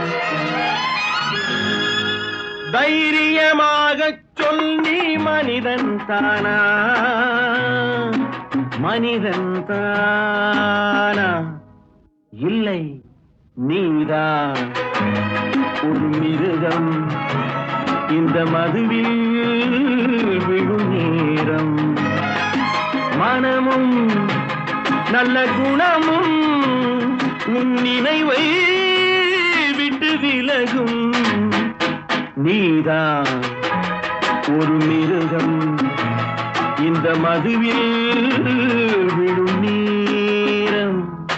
தைரியமாகச் சொல் நீ மனிதன் தானா மனிதன் தானா இல்லை நீதான் ஒரு மிருகம் இந்த மதுவில் விழும் நேரம் மனமும் நல்ல குணமும் உன் நினைவை விட்டு விலகும் நீதான் ஒரு மிருகம் இந்த மதுவில் விழும் நேரம்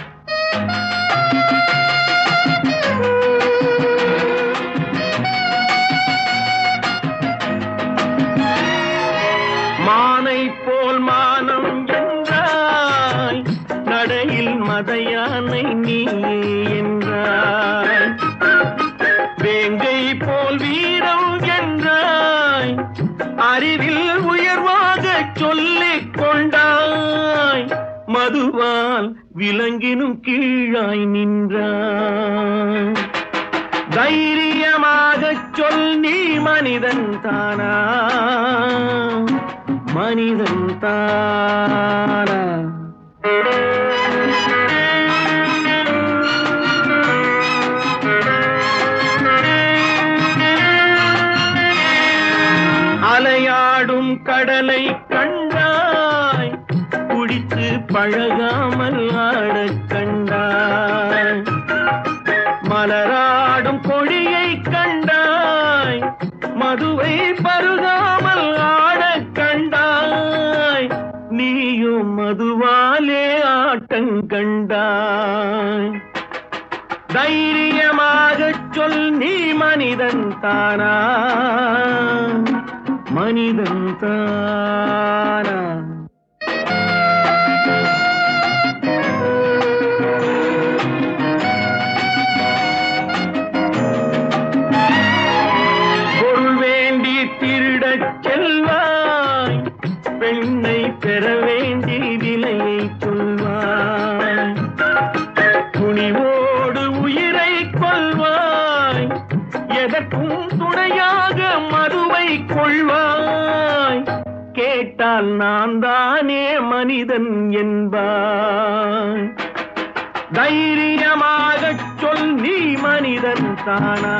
மானை போல் மானம் என்றாய் நடையில் மதையானை நீ என்றாய் வேங்கை போல் வீரம் என்றாய் அறிவில் உயர்வாக சொல்லிக் கொண்டாய் மதுவால் விலங்கினும் கீழாய் நின்றாய் தைரியமாகச் சொல் நீ மனிதன் தானா மனிதன் தானா அலையாடும் கடலை கண்டாய் குடித்து பழகாமல் ஆடக் கண்டாய் மலராடும் கொடியை கண்டாய் மதுவை பருகாமல் ஆடக் கண்டாய் நீயும் மதுவாலே ஆட்டங்கண்டாய் தைரியமாகச் சொல் நீ மனிதன் தானா மனிதன் தானா பொருள் வேண்டி திருடச் செல்வாய் பெண்ணை பெற வேண்டி விலையை சொல்வாய் துணிவோடு உயிரை கொள்வாய் எதற்கும் துணையாக மதுவை கொள்வாய் கேட்டால் நான் தானே மனிதன் என்பாய் தைரியமாகச் சொல் நீ மனிதன் தானா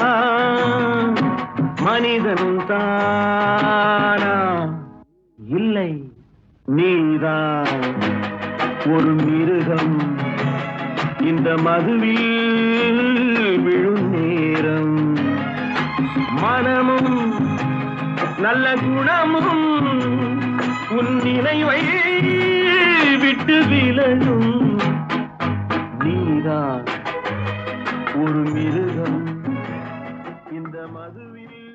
மனிதன் தானா இல்லை நீதான் ஒரு மிருகம் இந்த மதுவில் விழும் நேரம் மனமும் நல்ல குணமும் உன் நினைவை விட்டு விலகும் நீதான் ஒரு மிருகம் இந்த மதுவில்